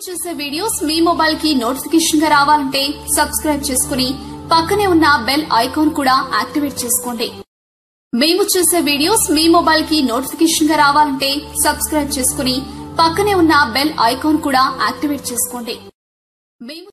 చేసే వీడియోస్ మీ మొబైల్ కి నోటిఫికేషన్ గా రావాలంటే సబ్స్క్రైబ్ చేసుకుని పక్కనే ఉన్న బెల్ ఐకాన్ కూడా యాక్టివేట్ చేసుకోండి మేము చేసే వీడియోస్ మీ మొబైల్ కి నోటిఫికేషన్ గా రావాలంటే సబ్స్క్రైబ్ చేసుకుని పక్కనే ఉన్న బెల్ ఐకాన్ కూడా యాక్టివేట్ చేసుకోండి మేము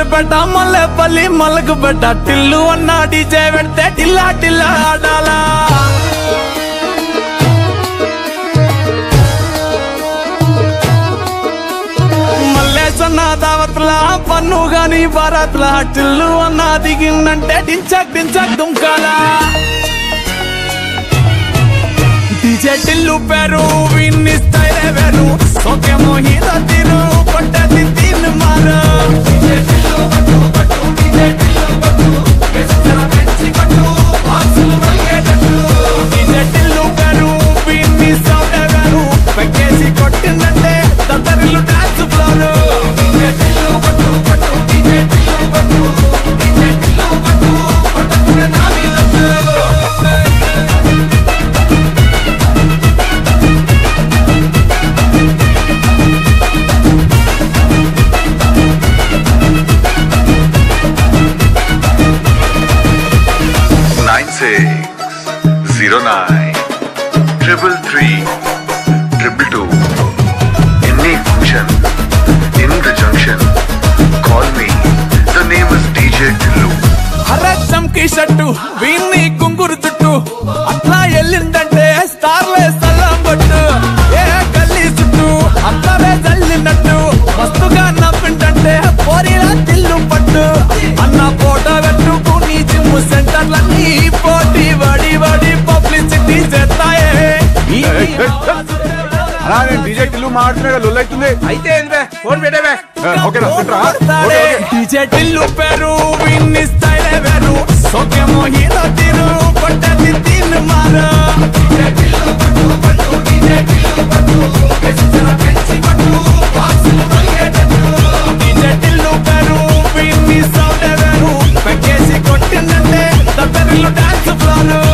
మూసాపేట మల్లెపల్లి మల్లకు పెట్ట టిల్లు అన్న డీజే పెడితే టిల్లా టిల్లా ఆడాలా మల్లేసన్న దావత్ల పన్ను గాని భారత్ల టిల్లు అన్న దిగిందంటే డించక్ డించక్ దుంకాలా డీజే టిల్లు పేరు విన్ని స్టైలే వేరు సోకేమో హీరో తీరు కొట్టది తీన్ మారు డీజే టిల్లు పట్టు పట్టు డీజే టిల్లు పట్టు వెచ్చన పెంచి కొట్టు బాక్సులు మరిగేటట్టు డీజే టిల్లు పేరు విన్ని సౌండే వేరు పెక్కేసి కొట్టిందంటే తత్తరిల్లు డాన్స్ ఫ్లోరు డీజే టిల్లు పట్టు పట్టు డీజే టిల్లు పట్టు డీజే టిల్లు పట్టు కొట్టకునే నా మీద nine six zero nine triple three triple two. Any function in the junction, call me. The name is DJ Tillu. అరే చంకీ షట్టు వీన్ని కుంగురు చుట్టూ అట్లా ఎల్లిందంటే స్టార్లే సల్లం కొట్టు ఏ గల్లీ చుట్టూ అట్లనే జల్లినట్టు మస్తుగా నవ్విందంటే పోరిలా తిల్లు పట్టు అన్న ఫోటో పెట్టుకుని జిమ్ సెంటర్లన్నీ పోటీ వడి వడి పబ్లిసిటీ చేస్తాయే ఈ అలా నేను డీజే టిల్లు మాడుతున్నాడు లొల్లైతుంది అయితే ఏందే ఫోన్ పెట్టేవే ఓకేనా తింటరా ఓకే ఓకే డీజే టిల్లు పేరు విన్ని స్టైలే వేరు సోకేమో హీరో తీరు కొట్టది తిన్ మారు డీజే టిల్లు పట్టు పట్టు డీజే టిల్లు పట్టు వెచ్చన పెంచి పట్టు బాక్సులు మరిగేటట్టు డీజే టిల్లు పేరు విన్ని సౌండే వేరు పెక్కేసి కొట్టిందంటే తత్తరిల్లు డాన్స్ ఫ్లోరు